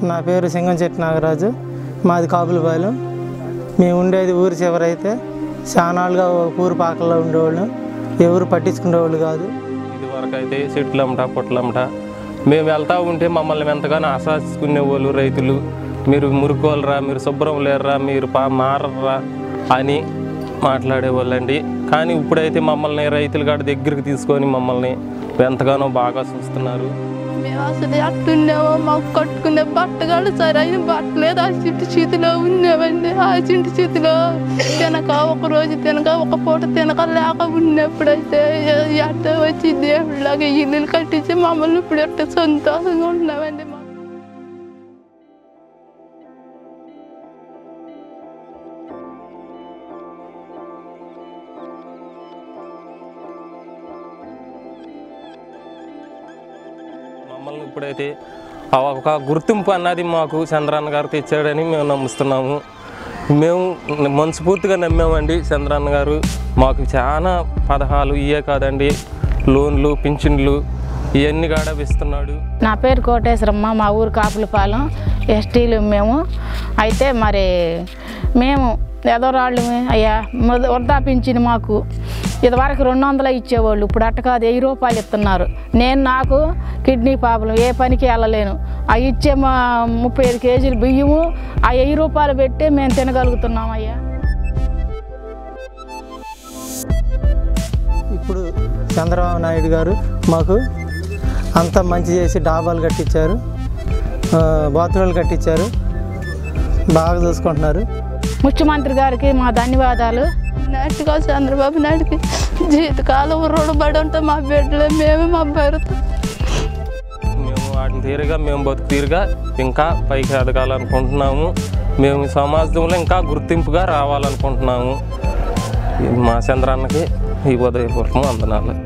నా పేరు సింగంచెట్టి నాగరాజు మాది కాపులపాలెం మేము ఉండేది ఊరి చివరైతే చానాలుగా ఊరు పాకల్లో ఉండేవాళ్ళం ఎవరు పట్టించుకునేవాళ్ళు కాదు ఇది వరకు అయితే చెట్లమ్మట పొట్లమ్మట మేము వెళ్తా ఉంటే మమ్మల్ని ఎంతగానో ఆశాసుకునే వాళ్ళు రైతులు మీరు మురుకోలరా మీరు శుభ్రం లేరురా మీరు పా మారర్రా అని మాట్లాడేవాళ్ళండి కానీ ఇప్పుడైతే మమ్మల్ని రైతుల కాడ దగ్గరికి తీసుకొని మమ్మల్ని ఎంతగానో బాగా చూస్తున్నారు మేము అసలు ఎట్టున్నామో మాకు కట్టుకునే బట్టగాడు సరైన బట్టలేదు ఆ చింటి చేతిలో ఉన్నామండి ఆ చింటి చేతిలో తినక ఒక రోజు తినక ఒక పూట తినక లేక ఉన్నప్పుడైతే ఎ- ఎట్ట వచ్చి దేవుళ్ళగా ఇల్లులు కట్టించి మమ్మల్ని ఇప్పుడు ఎట్ట సంతోషంగా ఉన్నామండి మా మమ్మల్ని ఇప్పుడైతే ఆ ఒక గుర్తింపు అన్నది మాకు చంద్రన్న గారు తెచ్చాడని మేము నమ్ముస్తున్నాము మేము మనస్ఫూర్తిగా నమ్మామండి చంద్రన్న గారు మాకు చాలా పథకాలు ఇవే కాదండి లోన్లు పింఛన్లు ఇవన్నీ కూడా ఇస్తున్నాడు నా పేరు కోటేశ్వరమ్మ మా ఊరు కాపులపాలెం ఎస్టీలు మేము అయితే మరి మేము ఎదరాళ్ళు అయ్యా మొద- వృద్ధాపించింది మాకు ఇదివరకు రెండు వందలు ఇచ్చేవాళ్ళు ఇప్పుడు అట్ట కాదు వెయ్యి రూపాయలు ఇస్తున్నారు నేను నాకు కిడ్నీ ప్రాబ్లం ఏ పనికి వెళ్ళలేను ఆ ఇచ్చే మా ముప్పై ఐదు కేజీలు బియ్యము ఆ వెయ్యి రూపాయలు పెట్టి మేము తినగలుగుతున్నాం అయ్యా ఇప్పుడు చంద్రబాబు నాయుడు గారు మాకు అంత మంచి చేసి డాబాలు కట్టించారు ఆ, బాత్రూమ్లు కట్టించారు బాగా చూసుకుంటున్నారు ముఖ్యమంత్రి గారికి మా ధన్యవాదాలు నాటిగా చంద్రబాబు నాయుడికి జీవితకాలం రుణపడి ఉంటే మా బిడ్డలే మేము మా భర్త మేము వాటిని తీరుగా మేము బతుకు తీరుగా ఇంకా పైకి ఎదగాలనుకుంటున్నాము మేము ఈ సమాజంలో ఇంకా గుర్తింపుగా రావాలనుకుంటున్నాము మా చంద్రాన్నకి ఈ ఉదయపూర్వకం వందనాలు